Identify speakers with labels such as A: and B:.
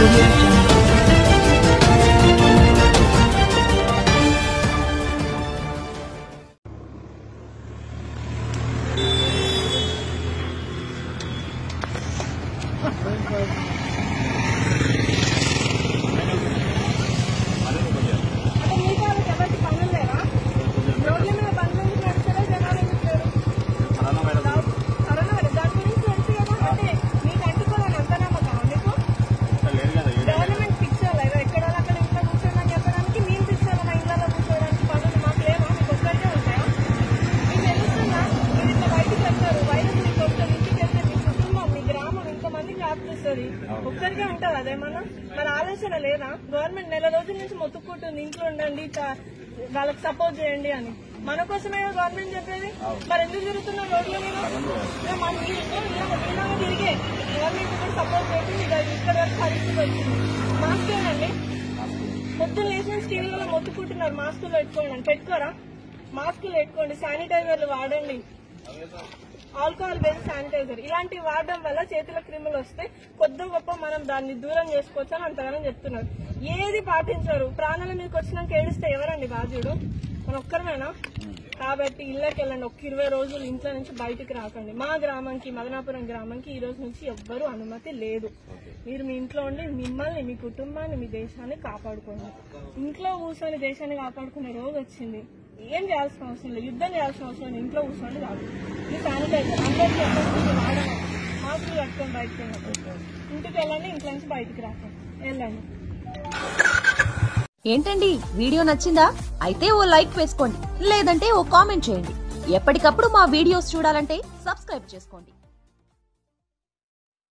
A: audio jungle.
B: అంటే మిగతా వాళ్ళకి ఎవరికి పనులు లేవా రోడ్ల మీద బండ్లు ఎందుకు నడుస్తారో జనాలు ఎందుకు లేరు కరోనా వైరస్ దాని గురించి తెలుసు కదా అంటే మీకు అంటుకోవాలని అంత నమ్మకం మీకు గవర్నమెంట్ ఫిక్స్ అవ్వలేదు ఎక్కడ వాళ్ళు అక్కడ ఇంట్లో కూర్చోమని చెప్పడానికి మేము ఫిక్స్ అవ్వాలి ఇళ్ళలో కూర్చోవడానికి పనులు మాకు లేవా మీకు ఒక్కరికే ఉంటాయా మీకు తెలుస్తుందా మీరు ఇట్లా బయటికి వెళ్తారు వైరస్ మీకు వస్తుంది ఇంటికి వెళ్తే మీ కుటుంబం మీ గ్రామం ఇంతమందికి వ్యాప్తిస్తుంది ఒక్కరికే ఉంటుంది అదేమన్నా మన ఆలోచన లేదా గవర్నమెంట్ నెల రోజుల నుంచి మొత్తుకుంటుంది ఇంట్లో ఉండండి ఇట్లా వాళ్ళకి సపోర్ట్ చేయండి అని మన కోసమే కదా గవర్నమెంట్ చెప్పేది మరి ఎందుకు తిరుగుతున్నాం రోడ్ల మీద ఇక మన మీ- ఇలా- ఇలాగ తిరిగే గవర్నమెంట్ కూడా సపోర్ట్ చేసి ఇక్కడ వరకు పరిస్థితి వచ్చింది మాస్క్ ఏనండి పొద్దున్న లేచిన స్టీల్లో మొత్తుకుంటున్నారు మాస్కులు పెట్టుకోండి అని పెట్టుకోరా మాస్కులు పెట్టుకోండి శానిటైజర్లు వాడండి ఆల్కహాల్ బేస్డ్ శానిటైజర్ ఇలాంటివి వాడడం వల్ల చేతుల క్రిములు వస్తే కొద్ది గొప్ప మనం దాన్ని దూరం చేసుకోవచ్చు అని అంతగానం చెప్తున్నారు ఏది పాటించరు ప్రాణాల మీదకి వచ్చినాక ఏడిస్తే ఎవరండి బాధ్యుడు మన ఒక్కరమేనా కాబట్టి ఇళ్ళకి వెళ్ళండి ఒక్క ఇరవై రోజులు ఇంట్లో నుంచి బయటికి రాకండి మా గ్రామంకి మదనాపురం గ్రామంకి ఈ రోజు నుంచి ఎవ్వరూ అనుమతి లేదు మీరు మీ ఇంట్లో ఉండి మిమ్మల్ని మీ కుటుంబాన్ని మీ దేశాన్ని కాపాడుకోండి ఇంట్లో కూర్చొని దేశాన్ని కాపాడుకునే రోజు వచ్చింది ఏం చేయాల్సిన అవసరం లేదు యుద్ధం చేయాల్సిన అవసరం లేదు ఇంట్లో కూర్చోండి కాదు ఈ శానిటైజర్ అందరికీ ఎప్పటికీ వాడాలి మాస్కులు కట్టుకొని బయటకు వెళ్ళండి ఇంటికి వెళ్ళండి ఇంట్లో నుంచి బయటికి రాకండి వెళ్ళండి
C: ఏంటండి వీడియో నచ్చిందా అయితే ఓ లైక్ వేసుకోండి లేదంటే ఓ కామెంట్ చేయండి ఎప్పటికప్పుడు మా వీడియోస్ చూడాలంటే సబ్స్క్రైబ్ చేసుకోండి